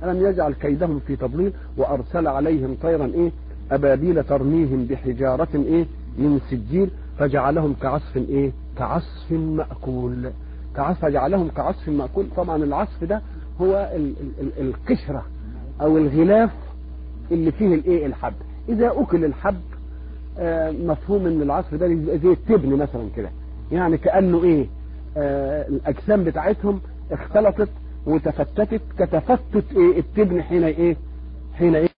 ألم يجعل كيدهم في تضليل وأرسل عليهم طيرا إيه أبابيل ترميهم بحجارة إيه من سجيل فجعلهم كعصف إيه كعصف مأكول كعصف فجعلهم كعصف مأكول طبعا العصف ده هو ال ال ال القشرة أو الغلاف اللي فيه الإيه الحب إذا أكل الحب آه مفهوم ان العصف ده زي التبن مثلا كده يعني كأنه إيه آه الأجسام بتاعتهم اختلطت وتفتتت كتفتت إيه التبن حين إيه حين إيه